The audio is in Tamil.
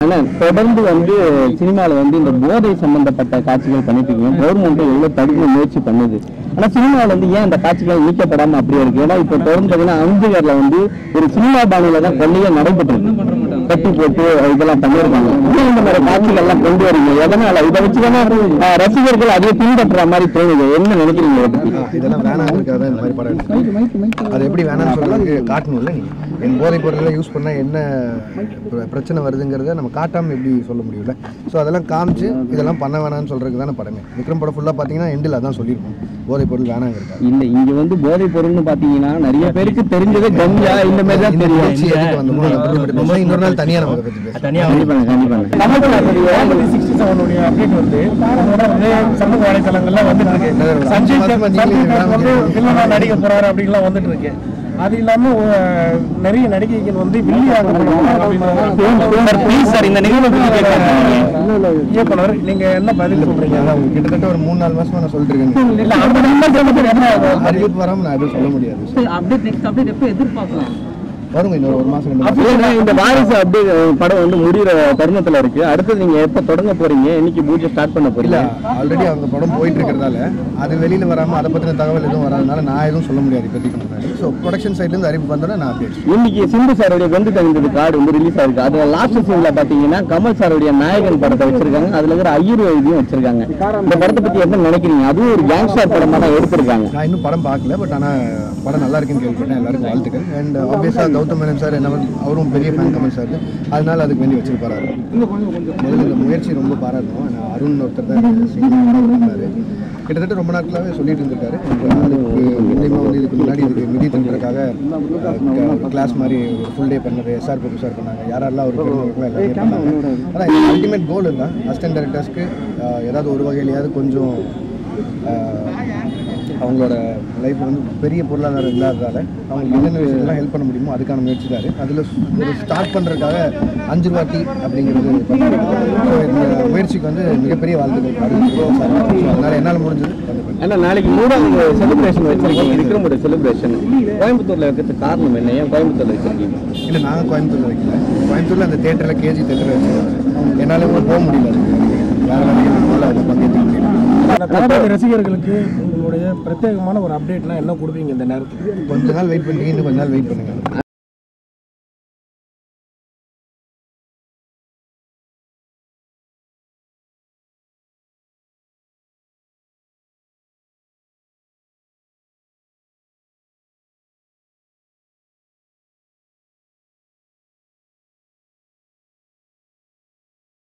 ஆனா தொடர்ந்து வந்து சினிமால வந்து இந்த போதை சம்பந்தப்பட்ட காட்சிகள் பண்ணிட்டு இருக்கீங்க கவர்மெண்ட் எவ்வளவு தடுக்க முயற்சி பண்ணுது ஆனா சினிமாவில் வந்து ஏன் அந்த காட்சிகள் நீக்கப்படாம அப்படியே இருக்கு ஏன்னா இப்போ தொடர்ந்து பார்த்தீங்கன்னா அஞ்சுகர்ல வந்து ஒரு சினிமா பாணியில தான் கொள்ளையே நடைபெற்று இருக்கு கட்டி போட்டு இதெல்லாம் பண்ணியிருக்காங்க ஏன் இந்த மாதிரி காட்சிகள் எல்லாம் கொண்டு வரீங்க எதனால இதை வச்சுதானே அஹ், ரசிகர்கள் அதே பின்பற்றுற மாதிரி தோணுது என்ன நினைக்கிறீங்க இதை பத்தி இதெல்லாம் வேணாங்கிறதுக்காக தான் இந்த மாதிரி படம் எடுத்தோம் அது எப்படி வேணாம்னு சொல்றதுக்கு காட்டணும்ல நீ என் போதைப் பொருட்களை யூஸ் பண்ணால் என்ன பிர- பிரச்சனை வருதுங்கிறத நம்ம காட்டாமல் எப்படி சொல்ல முடியல ஸோ அதெல்லாம் காமிச்சு இதெல்லாம் பண்ண வேணாம்னு சொல்றதுக்கு தானே படமே விக்ரம் படம் ஃபுல்லாக பார்த்தீங்கன்னா எண்டில் அதான் சொல்லியிருப்போம் போதைப் பொருள் வேணாங்கிறதுக்காக இல்ல இங்க வந்து போதை பொருள்னு பாத்தீங்கன்னா நிறைய பேருக்கு தெரிஞ்சது கஞ்சா இந்த மாதிரி தான் இந்த தெரியும் நிகழ்ச்சி எதுக்கு வந்தோமோ அதை பத்தி மட்டும் பேசலாம். இன்னொரு நாள் தனியாக நம்ம அதை பற்றி பேசலாம் கண்டிப்பாங்க கண்டிப்பாங்க தமிழ்நாட்டுடைய சிக்ஸ்டி செவனுடைய அப்டேட் வந்து அதோட வந்து சமூக வலைதளங்கள்ல வந்துட்டு இருக்கு சஞ்சய் மாசமா தத் நீங்களே சஞ்சய் தத் வந்து விடாம வில்லனா நடிக்க போறாரு அப்படின்லாம் வந்துட்டு இருக்கு அது இல்லாம அஹ், நிறைய நடிகைகள் வந்து வில்லியாக சார் இந்த நிகழ்வு இயக்குனர் நீங்க என்ன பதில் சொல்றீங்க அதான் உங்களுக்கு கிட்டத்தட்ட ஒரு மூணு நாலு மாசமா நான் சொல்லிட்டு இருக்கேன் இல்ல அந்த நம்பர் சொல்லுறது என்ன அறிவிப்பு வராமல் நான் எதுவும் சொல்ல முடியாது அப்டேட் நெக்ஸ்ட் அப்டேட் எப்போ எதிர்பார்க்கலாம் வருங்க இன்னொரு ஒரு மாசம் ரெண்டு மாசம் இல்லைன்னா இந்த வாரிசு அப்படியே படம் வந்து முடிகிற தருணத்துல இருக்கு அடுத்து நீங்க எப்ப தொடங்க போறீங்க இன்னைக்கு பூஜை ஸ்டார்ட் பண்ண இல்ல போறீங்க ஆல்ரெடி அந்த படம் போயிட்டு இருக்கிறதால அது வெளியில வராம அதை பத்தின தகவல் எதுவும் வராதனால நான் எதுவும் சொல்ல முடியாது இப்போதைக்கு முன்னாடி ஸோ ப்ரொடக்ஷன் சைட்ல இருந்து அறிவிப்பு வந்தோடனே நான் அப்டேட் இன்னைக்கு சிந்து சாருடைய வெந்து தகுந்தது கார்டு வந்து ரிலீஸ் ஆயிருக்கு அதுல லாஸ்ட் சீன்ல பாத்தீங்கன்னா கமல் சாருடைய நாயகன் படத்தை வச்சிருக்காங்க அதுல இருக்கிற ஐயர் வைத்தியம் வச்சிருக்காங்க இந்த படத்தை பத்தி என்ன நினைக்கிறீங்க அதுவும் ஒரு கேங்ஸ்டர் படமா தான் எடுத்திருக்காங்க நான் இன்னும் படம் பார்க்கல பட் ஆனால் படம் நல்லா இருக்குன்னு கேள்விப்பட்டேன் எல்லாருக்கும் வாழ்த்துக்கள் அண்ட் ஆப்வியஸாக கௌதம் மேனன் சார் என்ன அவரும் பெரிய ஃபேன் கமல் சார் அதனால அதுக்கு வேண்டி வச்சிருப்பாரு அவரு. முதல்ல இந்த முயற்சி ரொம்ப பாராட்டணும் நான் அருண் ஒருத்தர் தான் இந்த single பண்ணாரு கிட்டத்தட்ட ரொம்ப நாட்களாகவே சொல்லிட்டு இருந்திருக்காரு அதுக்கு முன்னியமாக வந்து இதுக்கு முன்னாடி இதுக்கு நிதி திட்டத்துக்காக ஒரு கிளாஸ் மாதிரி ஒரு ஃபுல் டே பண்ணது எஸ்ஆர் பிரபு சார் பண்ணாங்க யாரெல்லாம் அவர் பெருமைகளுக்கும் எல்லாமே பண்ணாங்க அதான் எங்கள் அல்டிமேட் கோல் தான் அசிஸ்டன்ட் டைரக்டர்ஸ்க்கு ஏதாவது ஒரு வகையிலையாவது கொஞ்சம் ஆஹ், அவங்களோட லைஃப் வந்து பெரிய பொருளாதாரம் இல்லாததால அவங்களுக்கு என்னென்ன விஷயத்தெல்லாம் ஹெல்ப் பண்ண முடியுமோ அதுக்கான முயற்சி தான் அதில் ஒரு ஸ்டார்ட் பண்ணுறதுக்காக அஞ்சு ரூபாட்டி அப்படிங்கிறது பண்ணாரு. So, இந்த முயற்சிக்கு வந்து மிகப்பெரிய வாழ்த்துக்கள் அருண் சார். So, அதனால என்னால் முடிஞ்சது கண்டிப்பாக ஏன்னா நாளைக்கு மூணாவது செலிப்ரேஷன் வச்சிருக்கீங்க விக்ரமோட செலிப்ரேஷன் கோயம்புத்தூர்ல வைக்கிறது காரணம் என்ன ஏன் கோயம்புத்தூர்ல வச்சிருக்கீங்க இல்லை நாங்கள் கோயம்புத்தூரில் வைக்கல கோயம்புத்தூரில் அந்த தேட்டரில் கேஜி தேட்டரில் வச்சு என்னால் போக முடியல அதுக்கு. வேறு வேலைகள் அதில் பங்கேற்க முடியல அந்த தளபதி ரசிகர்களுக்கு உங்களுடைய பிரத்யேகமான ஒரு அப்டேட்னா என்ன கொடுப்பீங்க இந்த நேரத்துக்கு கொஞ்ச நாள் வெயிட் பண்ணி இன்னும் கொஞ்ச நாள் வெயிட் பண்ணுங்க